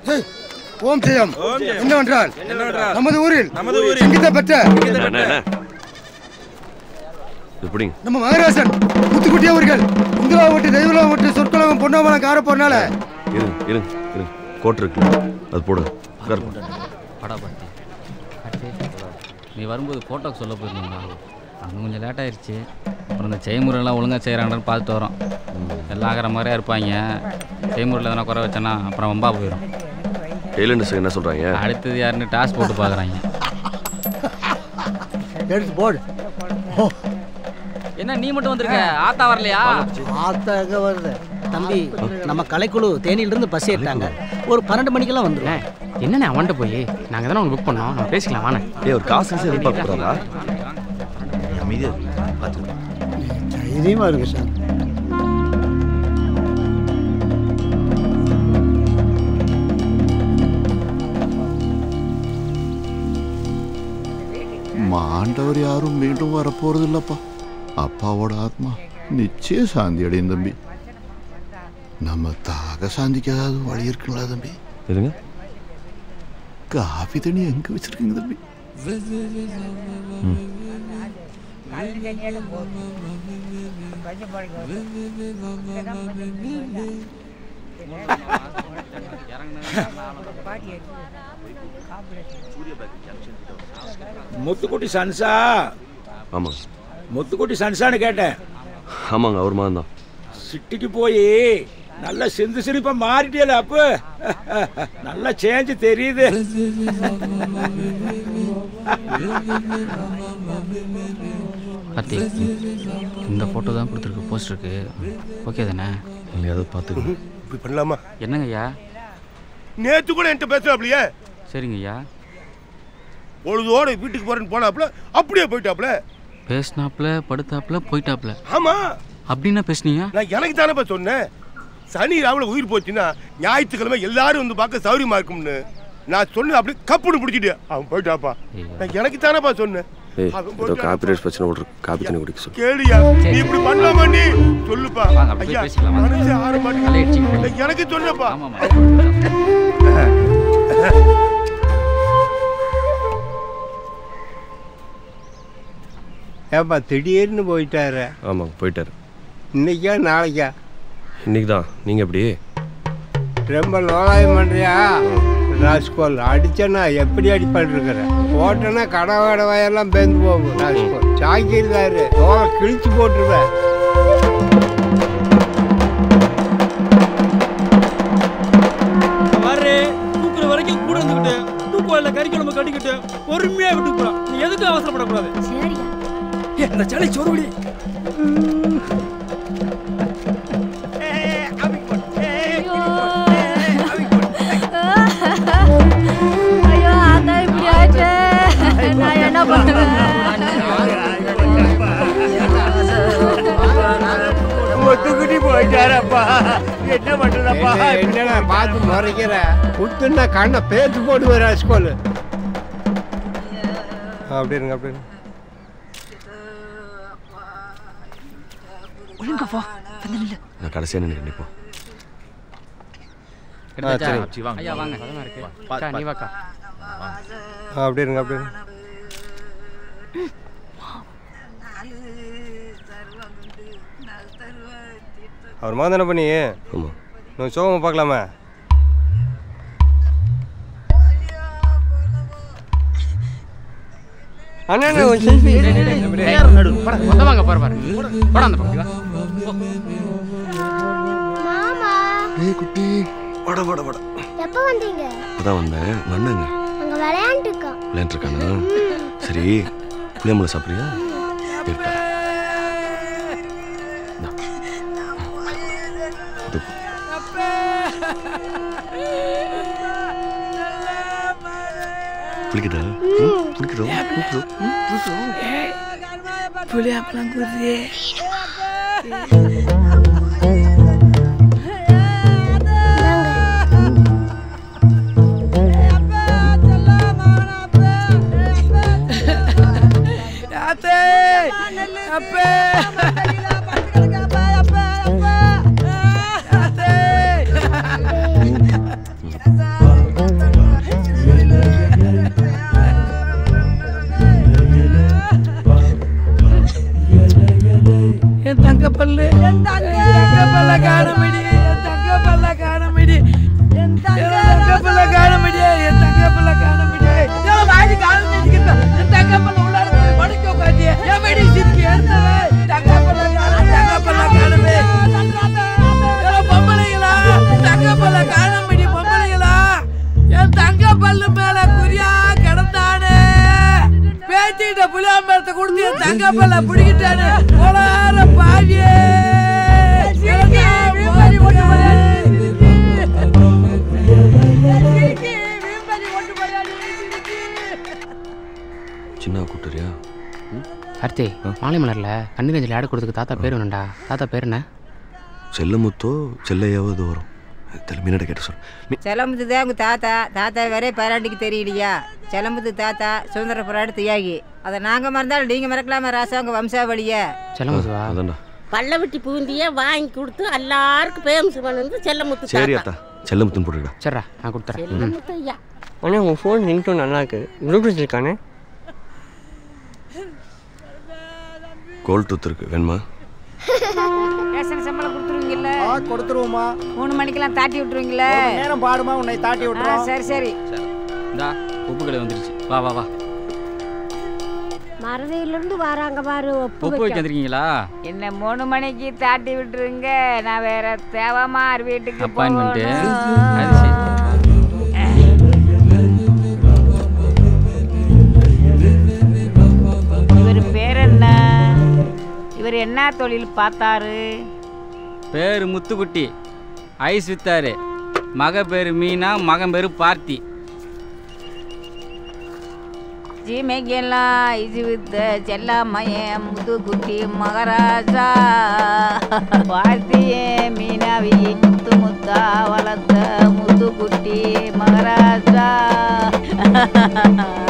ஓம் ஜெயம் என்னவென்றால் என்னவென்றால் நமது ஊரில் நமது ஊரில் சங்கீத பெற்ற என்ன என்ன எப்படிங்க நம்ம மகராசன் முத்துக்குட்டி அவர்கள் இந்துவா ஓட்டு தெய்வலா ஓட்டு சொற்கலகம் பொன்னாமலம் கார போறனால இருங்க இருங்க இருங்க கோட் இருக்கு அது போடுங்க உட்காருங்க. படாபட்டி நீ வரும்போது ஃபோட்டோக்கு சொல்ல போயிருந்தீங்களா அங்கே கொஞ்சம் லேட் ஆயிடுச்சு அப்புறம் இந்த செய்முறையெல்லாம் ஒழுங்காக செய்கிறாங்கன்னு பார்த்துட்டு வரோம் எல்லாம் ஆகிற மாதிரியா இருப்பாங்க செய்முறையில் எதனா குறை வச்சேன்னா அப்புறம் வம்பா போயிடும் டெய்லண்டர்ஸ் என்ன சொல்றாங்க அடுத்தது யாருன்னு டாஸ் போட்டு பார்க்குறாங்க எடுத்து போடு என்ன நீ மட்டும் வந்திருக்க ஆத்தா வரலையா ஆத்தா எங்க வருது தம்பி நம்ம கலைக்குழு தேனியிலிருந்து பஸ் ஏறிட்டாங்க ஒரு பன்னெண்டு மணிக்கெல்லாம் வந்துடும் என்னண்ணே அவன்கிட்ட போய் நாங்கள் தானே உனக்கு புக் பண்ணோம் நம்ம பேசிக்கலாம் வாண்ணே ஏய் ஒரு காசு கீசு எதிர்பார்க்க போறாரா அமைதியா பார்த்துக்கலாம் தைரியமா இருக்கு சார் மாண்டவர் யாரும் மீண்டும் வரப்போறது இல்லப்பா அப்பாவோட ஆத்மா நிச்சயம் சாந்தி அடையும் தம்பி நம்ம தாக சாந்திக்கு ஏதாவது வழி இருக்குங்களா தம்பி எதுங்க காஃபி தண்ணி எங்க வச்சிருக்கீங்க தம்பி முத்துக்குட்டி சன்சா ஆமாங்க முத்துக்குட்டி சன்சான்னு கேட்டேன் ஆமாங்க அவர் மாதிரி தான் சிட்டிக்கு போய் நல்ல சிந்து சிரிப்பா மாறிட்டியல அப்ப நல்ல சேஞ்சு தெரியுது கார்த்திக் இந்த ஃபோட்டோ தான் கொடுத்துருக்கு போஸ்டருக்கு ஓகே தானே இல்லை அதை பார்த்துக்கங்க இப்படி பண்ணலாமா என்னங்க ஐயா நேத்து கூட என்கிட்ட பேசுறாப்லையே சரிங்க ஐயா பொழுதோட வீட்டுக்கு போறேன்னு போனாப்புல அப்படியே போயிட்டாப்புல பேசினாப்புல படுத்தாப்புல போயிட்டாப்புல ஆமா அப்படின்னா பேசுனீங்க நான் எனக்கு தானேப்பா சொன்னேன் சனி ராவில் உயிர் போச்சுன்னா ஞாயிற்றுக்கிழமை எல்லாரும் வந்து பார்க்க சௌரியமா இருக்கும்னு நான் சொன்னேன் அப்படி கப்புன்னு பிடிச்சிட்டு அவன் போயிட்டாப்பா நான் எனக்கு தானேப்பா சொன்னேன் ஏய் அவன் ஏதோ போயிட்டான். காப்பிரைட் பிரச்சனை விட்ரு காப்பி தண்ணி குடிக்க சொல்லு கேளியா நீ இப்படி பண்ணலாமா நீ சொல்லுப்பா வாங்க, அப்படியே ஐயா பேசிக்கலாம், வாங்க. மனசே ஆற நல்லா மாட்டேங்குது இடிச்சுக்கிட்டு. நான் எனக்கு சொன்னப்பா ஆமாம்மா ஏப்பா திடீர்னு போயிட்டாரு ஆமாங்க போயிட்டாரு இன்னைக்கா நாளைக்கா இன்னைக்கு தான் நீங்கள் எப்படி ரொம்ப லோலாயம் பண்ணுறியா ராஸ்கோல் அடிச்சேன்னா எப்படி அடிப்பான் இருக்கிற போட்டேன்னா கடை கடவையெல்லாம் பேந்து போகும் ராஸ்கோல் சாக்கியிருந்தாரு தோலை கிழிச்சு போட்டுருவேன் வர்றே தூக்குற வரைக்கும் கூட இருந்துக்கிட்டு தூக்குவாயில கறி குழம்பு கட்டிக்கிட்டு பொறுமையா விட்டு போறான் நீ எதுக்கும் அவசரப்படக்கூடாது ஏ, அந்த சளி சொருவிடி ஐயோ அதான் இப்படி ஆயிடுச்சு நான் என்ன பண்ணுவேன் ஒத்துக்கிட்டு போயிட்டாரப்பா என்ன பண்றதப்பா என்னடா பார்த்து முறைக்கிற குத்துன்னா கண்ணை பேத்து போடுவேன் ராஸ்கோல் அப்படி இருங்க அப்படி இருங்க ஒழுங்கா போ வந்து நில்லு நான் கடைசியாக நின்று நிற்போம் எடுத்தாச்சா? ஐயா வாங்க அக்கா நீ வாக்கா அப்படி இருங்க அப்படி இருங்க அவர் மாதிரி தானே பண்ணி ஆமாம் நான் சோகமாக பார்க்கலாமா அண்ணா அண்ணா, ஒரு செல்ஃபி மொத்தமாங்க பாரு பாரு போடா அந்த பக்கம் மாமா ஏய் குட்டி வட வட வட எப்போ வந்தீங்க அதான் வந்தேன் உங்க அண்ணங்க அங்க விளையாண்டு இருக்கோம் விளையாண்டுருக்கானா சரி புளியம்பளை சாப்பிட்றியா இருப்பா புளிக்குதா ம், புளிக்குதோ புளிக்குதோ ம், புளிக்குதோ புளியாப்பெல்லாம் குதியே அத்தே அப்பே அத்தே மாப்பிள்ள பிடிக்கிட்டானு போலார பாவியே சின்ன கூட்டுறியா கார்த்தி மாலை மலர்ல கண்ணீரஞ்சலி ஆடு கொடுத்துக்கு தாத்தா பேர் வேணும்டா தாத்தா பேர் என்ன செல்லமுத்தோ செல்லையாவது வரும் தெரியல மீனாட்ட கேட்டு சொல் மீ செலம்புது தான் உங்கள் தாத்தா தாத்தா வேறே பேராண்டிக்கு தெரியலையா செலம்புது தாத்தா சுதந்திர போராட்ட தியாகி அதை நாங்கள் மறந்தாலும் நீங்கள் மறக்கலாமா ராசா உங்கள் வம்சாவளியை செல்லமுத்துவா அதான்டா பள்ளவட்டி பூந்தியை வாங்கி கொடுத்து எல்லாருக்கும் பேமஸ் பண்ணது செல்லமுத்து சரி தாத்தா அத்தா செல்லமுத்துன்னு போட்டுடா சரிடா நான் கொடுத்துறேன் செல்லமுத்து ஐயா அண்ணா உங்கள் ஃபோன் ரிங்டோன் நல்லா இருக்கு ப்ளூடூத் இருக்கானே கோல் டூத் இருக்கு வேணுமா ரேஷன் சம்பளம் கொடுத்துருவீங்கல்ல கொடுத்துருவோமா மூணு மணிக்கெல்லாம் தாட்டி விட்டுருவீங்களே நேரம் பாடுமா உன்னை தாட்டி ஆ, விட்டுறோம் சரி சரி இந்தா உப்பு கடை வந்துருச்சு வா வா வா மறதியிலிருந்து வராங்க பாரு உப்பு வைக்க வந்திருக்கீங்களா என்ன மூணு மணிக்கு தாட்டி விட்டுருங்க நான் வேற தேவமார் வீட்டுக்கு அப்பாயின்மெண்ட்டு போகணும். அது சரி இவர் பேர் என்ன இவர் என்ன தொழில் பார்த்தாரு பேர் முத்துக்குட்டி ஐஸ் வித்தாரு மக பேர் மீனா மகன் பேர் பார்த்தி ஜிமைக்கெல்லாம் இது வித்த செல்லாமையன் முதுகுட்டி மகாராஜா பார்த்தியே மீனாவி முத்து முத்தா வளர்த்த முதுகுட்டி மகாராஜா